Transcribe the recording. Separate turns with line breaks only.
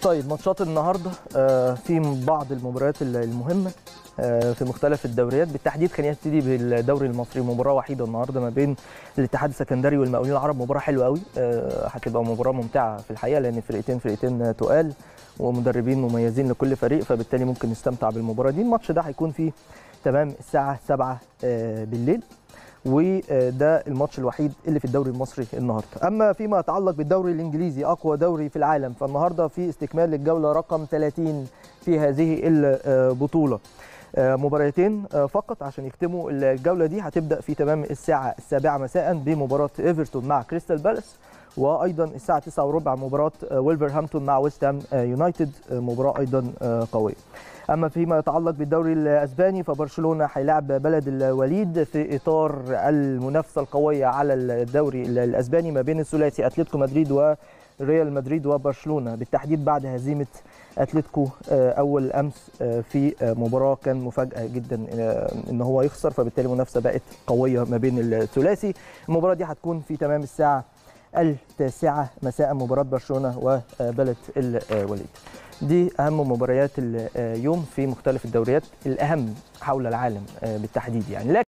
طيب ماتشات النهارده آه، في بعض المباريات المهمه آه، في مختلف الدوريات بالتحديد خلينا نبتدي بالدوري المصري مباراه وحيده النهارده ما بين الاتحاد السكندري والمقاولين العرب مباراه حلوه قوي آه، هتبقى مباراه ممتعه في الحقيقه لان فرقتين فرقتين تقال ومدربين مميزين لكل فريق فبالتالي ممكن نستمتع بالمباراه دي الماتش ده هيكون فيه تمام الساعه 7 آه، بالليل وده الماتش الوحيد اللي في الدوري المصري النهارده اما فيما يتعلق بالدوري الانجليزي اقوى دوري في العالم فالنهارده في استكمال للجوله رقم 30 في هذه البطوله مباراتين فقط عشان يختموا الجوله دي هتبدا في تمام الساعه السابعه مساء بمباراه ايفرتون مع كريستال بالاس وايضا الساعه 9 وربع مباراه ويلفرهامبتون مع ويست هام يونايتد مباراه ايضا قويه اما فيما يتعلق بالدوري الاسباني فبرشلونه هيلاعب بلد الوليد في اطار المنافسه القويه على الدوري الاسباني ما بين الثلاثي اتلتيكو مدريد وريال مدريد وبرشلونه بالتحديد بعد هزيمه اتلتيكو اول امس في مباراه كان مفاجاه جدا ان هو يخسر فبالتالي المنافسه بقت قويه ما بين الثلاثي المباراه دي هتكون في تمام الساعه التاسعه مساء مباراه برشلونه وبلد الوليد دي اهم مباريات اليوم في مختلف الدوريات الاهم حول العالم بالتحديد يعني لكن